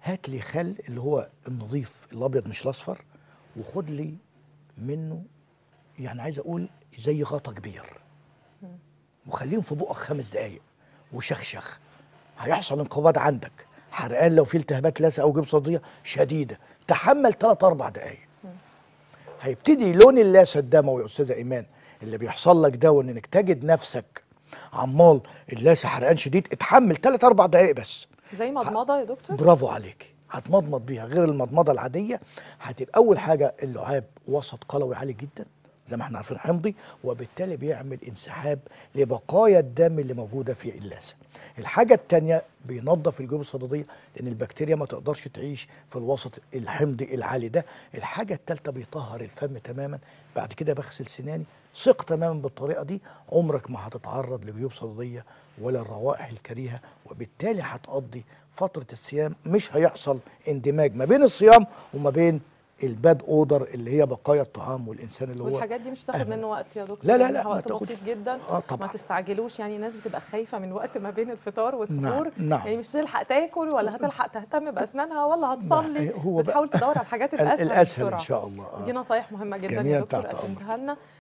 هات لي خل اللي هو النظيف الابيض مش الاصفر وخد لي منه يعني عايز اقول زي غطا كبير وخليهم في بقك خمس دقايق وشخشخ هيحصل انقباض عندك حرقان لو في التهابات لثه او جيب صدريه شديده تحمل 3 4 دقايق هيبتدي لون اللثه الدموي يا استاذه ايمان اللي بيحصل لك ده وانك تجد نفسك عمال اللثه حرقان شديد اتحمل 3 4 دقايق بس زي مضمضه يا دكتور برافو عليك هتمضمض بيها غير المضمضه العاديه هتبقى اول حاجه اللعاب وسط قلوي عالي جدا زي ما احنا عارفين حمضي وبالتالي بيعمل انسحاب لبقايا الدم اللي موجوده في اللثه. الحاجه الثانيه بينظف الجيوب الصدديه لان البكتيريا ما تقدرش تعيش في الوسط الحمضي العالي ده. الحاجه الثالثه بيطهر الفم تماما بعد كده بغسل سناني ثق تماما بالطريقه دي عمرك ما هتتعرض لجيوب صدديه ولا الروائح الكريهه وبالتالي هتقضي فتره الصيام مش هيحصل اندماج ما بين الصيام وما بين الباد اودر اللي هي بقايا الطعام والانسان اللي هو والحاجات دي مش تاخد أهمل. منه وقت يا دكتور لا، لا، يعني لا، ما وقت تاخدش. بسيط جدا آه، طبعاً. ما تستعجلوش يعني ناس بتبقى خايفه من وقت ما بين الفطار والسحور نعم. يعني مش تلحق تاكل ولا هتلحق تهتم باسنانها ولا هتصلي هو بقى بتحاول تدور على الحاجات الاسهل الاسهل بسرعة. ان شاء الله آه. دي نصايح مهمه جدا جميعاً يا دكتور تحت أمرك. قدمتها لنا